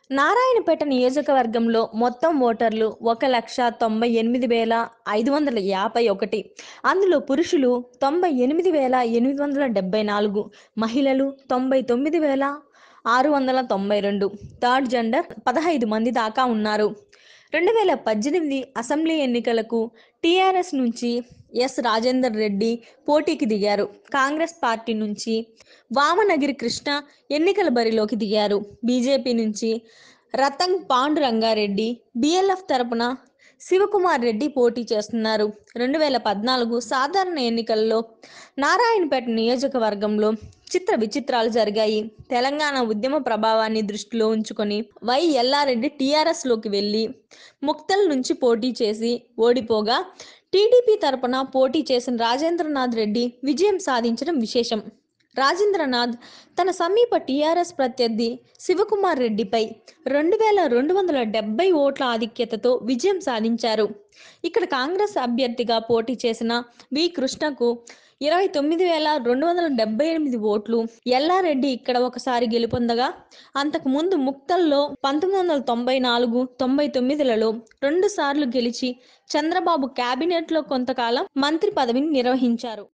నారాయణపేట నియోజకవర్గంలో మొత్తం ఓటర్లు ఒక లక్ష తొంభై ఎనిమిది వేల ఐదు వందల యాభై ఒకటి అందులో పురుషులు తొంభై ఎనిమిది వేల ఎనిమిది వందల డెబ్బై నాలుగు మహిళలు తొంభై తొమ్మిది వేల ఆరు వందల తొంభై రెండు థర్డ్ జెండర్ పదహైదు మంది దాకా ఉన్నారు రెండు వేల పద్దెనిమిది అసెంబ్లీ ఎన్నికలకు టీఆర్ఎస్ నుంచి ఎస్ రాజేందర్ రెడ్డి పోటీకి దిగారు కాంగ్రెస్ పార్టీ నుంచి వామనగిరి కృష్ణ ఎన్నికల బరిలోకి దిగారు బీజేపీ నుంచి రతంగ్ పాండురంగారెడ్డి బిఎల్ఎఫ్ తరపున శివకుమార్ రెడ్డి పోటీ చేస్తున్నారు రెండు వేల పద్నాలుగు సాధారణ ఎన్నికల్లో నారాయణపేట నియోజకవర్గంలో చిత్ర విచిత్రాలు జరిగాయి తెలంగాణ ఉద్యమ ప్రభావాన్ని దృష్టిలో ఉంచుకొని వై ఎల్లారెడ్డి టీఆర్ఎస్ లోకి వెళ్ళి ముక్తల్ నుంచి పోటీ చేసి ఓడిపోగా టీడీపీ తరపున పోటీ చేసిన రాజేంద్రనాథ్ రెడ్డి విజయం సాధించడం విశేషం రాజేంద్రనాథ్ తన సమీప టీఆర్ఎస్ ప్రత్యర్థి శివకుమార్ రెడ్డిపై రెండు వేల రెండు వందల డెబ్బై ఓట్ల ఆధిక్యతతో విజయం సాధించారు ఇక్కడ కాంగ్రెస్ అభ్యర్థిగా పోటీ చేసిన వి కృష్ణకు ఇరవై తొమ్మిది వేల రెండు వందల డెబ్బై ఎనిమిది ఓట్లు ఎల్లారెడ్డి ఇక్కడ ఒకసారి గెలుపొందగా అంతకు ముందు ముక్తల్లో పంతొమ్మిది వందల తొంభై నాలుగు తొంభై తొమ్మిదిలలో రెండు సార్లు గెలిచి చంద్రబాబు కేబినెట్లో కొంతకాలం మంత్రి పదవిని నిర్వహించారు